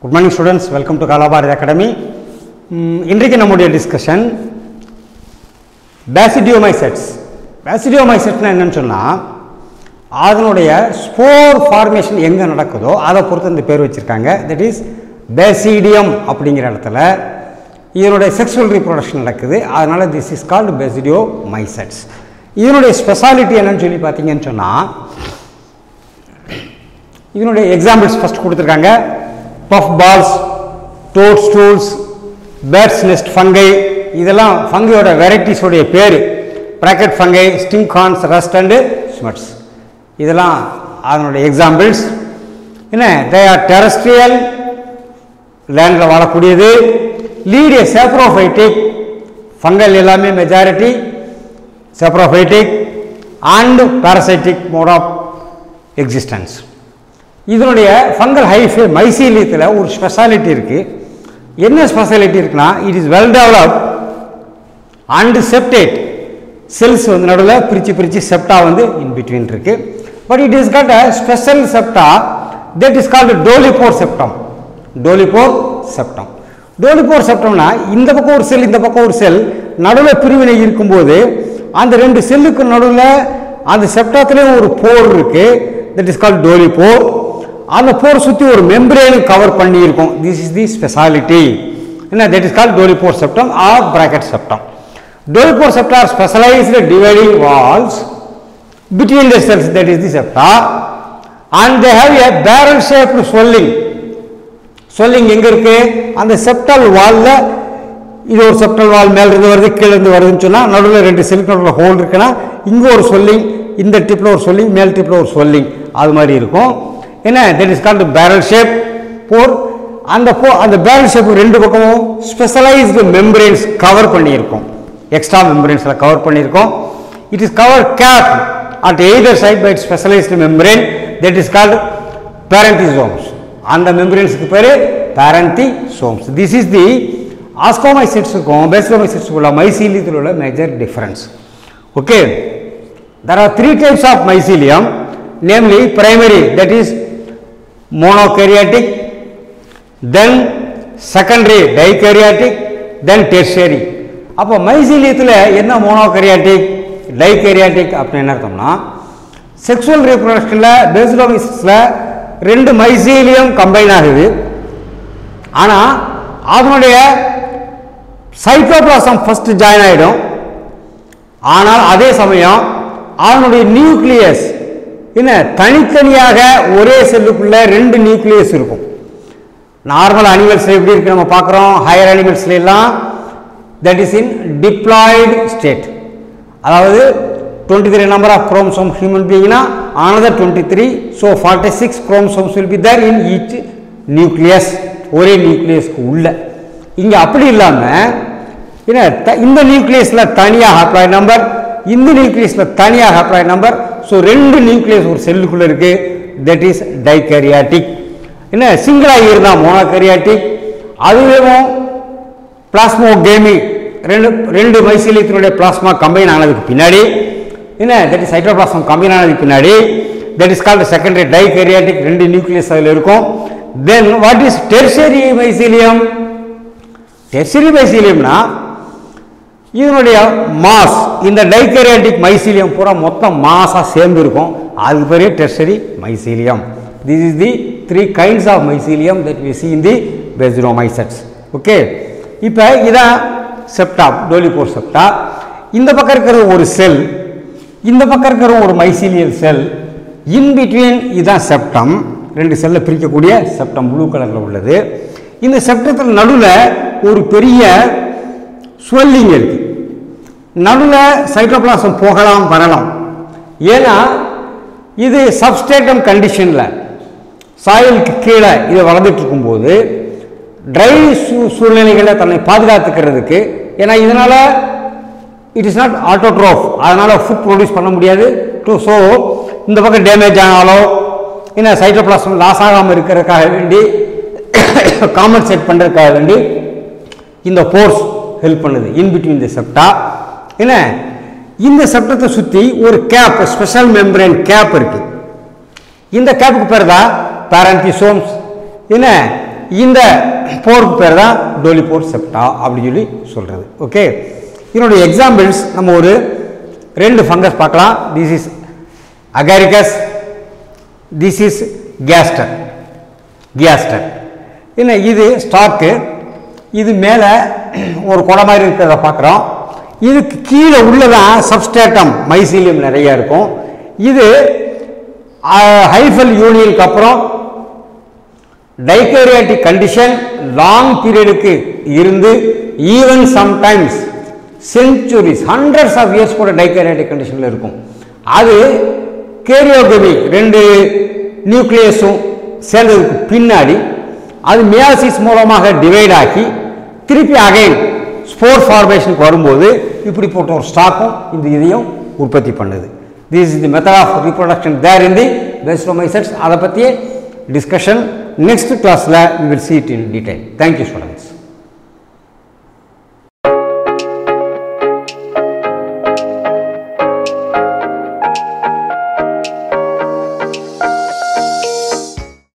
Good morning students welcome to Kalabharathi academy இன்றைக்கு நம்முடைய discussion பேசிடியோமைசெட்ஸ் பேசிடியோமைசெட்னா என்னன்னு சொன்னால் அதனுடைய ஸ்போர் ஃபார்மேஷன் எங்கே நடக்குதோ அதை பொறுத்து இந்த பேர் வச்சுருக்காங்க தட் இஸ் பேசிடியம் அப்படிங்கிற இடத்துல இதனுடைய செக்ஷுவல் ரீப்ரொடக்ஷன் நடக்குது அதனால் this is called basidiomycetes இதனுடைய ஸ்பெஷாலிட்டி என்னன்னு சொல்லி பார்த்தீங்கன்னு சொன்னால் இதனுடைய எக்ஸாம்பிள்ஸ் ஃபஸ்ட் கொடுத்துருக்காங்க puffballs toadstools bird's nest fungi இதெல்லாம் ஃபங்கையோட வெரைட்டிஸோடைய பேர் bracket fungi stinkhorns rust and smuts இதெல்லாம் அதனுடைய எக்ஸாம்பிள்ஸ் என்ன தே ஆர் டெரஸ்ட்ரியல் லேண்டில் வாழக்கூடியது லீட் ஏ சேப்ரோஃபைட்டிக் ஃபங்கல் எல்லாமே majority saprophytic and parasitic mode of existence இதனுடைய ஃபங்கல் ஹைஃபே மைசீலியத்தில் ஒரு ஸ்பெஷாலிட்டி இருக்குது என்ன ஸ்பெஷாலிட்டி இருக்குன்னா it is well develop and septate cells வந்து நடுவில் பிரித்து பிரித்து செப்டா வந்து இன் பிட்வீன் இருக்கு but it is got a special septa that is called dolipore septum dolipore septum dolipore செப்டம்னா இந்த பக்கம் ஒரு செல் இந்த பக்கம் ஒரு செல் நடுவில் பிரிவினை இருக்கும்போது அந்த ரெண்டு செல்லுக்கு நடுவில் அந்த செப்டத்துலேயும் ஒரு போர் இருக்கு தட் இஸ் கால்ட் டோலிபோர் அந்த போர் சுற்றி ஒரு மெம்பரேனும் கவர் பண்ணியிருக்கும் திஸ் இஸ் தி ஸ்பெஷாலிட்டி என்ன that is called dolipore septum or bracket septum Dolichopore septa are specialized dividing walls between the cells that is the septa and they have a barrel shaped swelling swelling எங்க இருக்கு அந்த septal வால்ல இது ஒரு septal வால் மேல இருந்து வருது கீழே இருந்து வருதுன்னு சொன்னா நடுவில் ரெண்டு செல்லுக்கு நடுவில் ஹோல் இருக்குன்னா இங்க ஒரு சொல்லிங் இந்த டிப்ல ஒரு சொல்லிங் மேல் டிப்ல ஒரு சொல்லிங் அது மாதிரி இருக்கும் என்ன that is called barrel shape pore அந்த போ அந்த பேரல் ஷேப் ரெண்டு பக்கமும் ஸ்பெஷலைஸ்டு மெம்பரேன்ஸ் கவர் பண்ணியிருக்கும் எக்ஸ்ட்ரா மெம்பரேன்ஸில் கவர் பண்ணியிருக்கோம் it is cover cap at either side by specialised membrane that is called parenthesomes அந்த மெம்பரேன்ஸுக்கு பேர் பேரண்டிசோம்ஸ் திஸ் இஸ் தி ஆஸ்கோமைசிட்ஸுக்கும் பேஸ்கோமைசிட்ஸுக்கும் உள்ள மைசீலியத்தில் உள்ள major difference okay there are three types of mycelium namely primary that is monokaryotic then secondary dikaryotic then tertiary அப்போ மைசீலியத்தில் என்ன மோனோகரியாட்டிக் டைகேரியாட்டிக் அப்படின்னு என்ன அர்த்தம்னா செக்ஷுவல் ரீப்ரொடக்ஷனில் பேசிலோமிஸில் ரெண்டு மைசீலியம் கம்பைன் ஆகுது ஆனால் அதனுடைய சைட்டோபிளாசம் ஃபர்ஸ்ட் ஜாயின் ஆகிடும் ஆனால் அதே சமயம் அதனுடைய நியூக்ளியஸ் என்ன தனித்தனியாக ஒரே செல்லுக்குள்ள ரெண்டு நியூக்ளியஸ் இருக்கும் நார்மல் அனிமல்ஸ் எப்படி இருக்கு நம்ம பார்க்குறோம் ஹையர் அனிமல்ஸ்ல எல்லாம் that is in diploid state அதாவது 23 number of chromosome human being na another 23 so 46 chromosomes will be there in each nucleus ஒரே நியூக்ளியஸ்க்கு உள்ள இங்க அப்படி இல்லாம என்ன த- இந்த நியூக்ளியஸ்ல தனியா ஹாப்ளாய்ட் நம்பர் இந்த நியூக்ளியஸ்ல தனியா ஹாப்ளாய்ட் நம்பர் ஸோ ரெண்டு நியூக்ளியஸ் ஒரு செல்லுக்குள்ள இருக்கு தட் இஸ் டைகரியாட்டிக் என்ன சிங்கிளாக இருந்தால் மோனோகரியாட்டிக் அதுவும் பிளாஸ்மோகேமி ரெண்டு ரெண்டு மைசீலியத்தினுடைய பிளாஸ்மா கம்பைன் ஆனதுக்கு பின்னாடி என்ன தட் இஸ் சைட்டோபிளாஸ்மம் கம்பைன் ஆனதுக்கு பின்னாடி that is called secondary dikaryotic ரெண்டு நியூக்ளியஸ் அதில் இருக்கும் then what is tertiary mycelium tertiary மைசீலியம்னா இதனுடைய மாஸ் இந்த டைகரியாட்டிக் மைசீலியம் பூரா மொத்தம் மாஸாக சேர்ந்து இருக்கும் அதுக்கு பேரே tertiary mycelium this is the three kinds of mycelium that we see in the basidiomycetes okay இப்போ இதான் செப்டா டோலிபோர் செப்டா இந்த பக்கம் இருக்கிற ஒரு செல் இந்த பக்கம் இருக்கிற ஒரு மைசீலியல் செல் இன் பிட்வீன் இதுதான் செப்டம் ரெண்டு செல்லை பிரிக்கக்கூடிய செப்டம் ப்ளூ கலரில் உள்ளது இந்த செப்டத்தில் நடுவில் ஒரு பெரிய ஸ்வெல்லிங் இருக்கு நடுவில் சைட்டோபிளாசம் போகலாம் வரலாம் ஏன்னா இது சப்ஸ்டேட்டம் கண்டிஷனில் சாயலுக்கு கீழே இது வளர்ந்துட்டு இருக்கும்போது ட்ரை சூ சூழ்நிலைகளை தன்னை பாதுகாத்துக்கிறதுக்கு ஏன்னா இதனால் இட் இஸ் நாட் ஆட்டோட்ரோஃப் அதனால் ஃபுட் ப்ரொடியூஸ் பண்ண முடியாது டு ஸோ இந்த பக்கம் டேமேஜ் ஆனாலோ என்ன சைட்டோபிளாசம் லாஸ் ஆகாமல் இருக்கிறதுக்காக வேண்டி காம்பன்சேட் பண்ணுறதுக்காக வேண்டி இந்த போர்ஸ் ஹெல்ப் பண்ணுது இன் பிட்வீன் தி செப்டா என்ன இந்த செப்டத்தை சுற்றி ஒரு கேப் ஸ்பெஷல் மெம்பரேன் கேப் இருக்கு இந்த கேப்புக்கு பேர் தான் பேரண்டிசோம்ஸ் என்ன இந்த போருக்கு பேர் தான் டோலிபோர் செப்டா அப்படின்னு சொல்லி சொல்கிறது ஓகே இதனுடைய எக்ஸாம்பிள்ஸ் நம்ம ஒரு ரெண்டு ஃபங்கஸ் பார்க்கலாம் this is agaricus this is geaster geaster என்ன இது ஸ்டாக்கு இது மேலே ஒரு குடை மாதிரி இருக்கிறத பார்க்குறோம் இதுக்கு கீழே உள்ளதான் சப்ஸ்டேட்டம் மைசீலியம் நிறைய இருக்கும் இது ஹைஃபல் யூனியனுக்கு அப்புறம் டைகேரியாட்டிக் கண்டிஷன் லாங் பீரியடுக்கு இருந்து even sometimes centuries hundreds of years கூட டைகேரியாட்டிக் கண்டிஷனில் இருக்கும் அது கேரியோகமி ரெண்டு நியூக்ளியஸும் சேர்ந்ததுக்கு பின்னாடி அது மியாசிஸ் மூலமாக டிவைட் ஆக்கி திருப்பி அகைன் ஸ்போர் ஃபார்மேஷனுக்கு வரும்போது இப்படி போட்ட ஒரு ஸ்டாக்கும் இந்த இதையும் உற்பத்தி பண்ணுது this is the method of reproduction there in the basidiomycetes அதை பற்றியே டிஸ்கஷன் நெக்ஸ்ட் கிளாஸில் we will see it in detail. Thank you, students.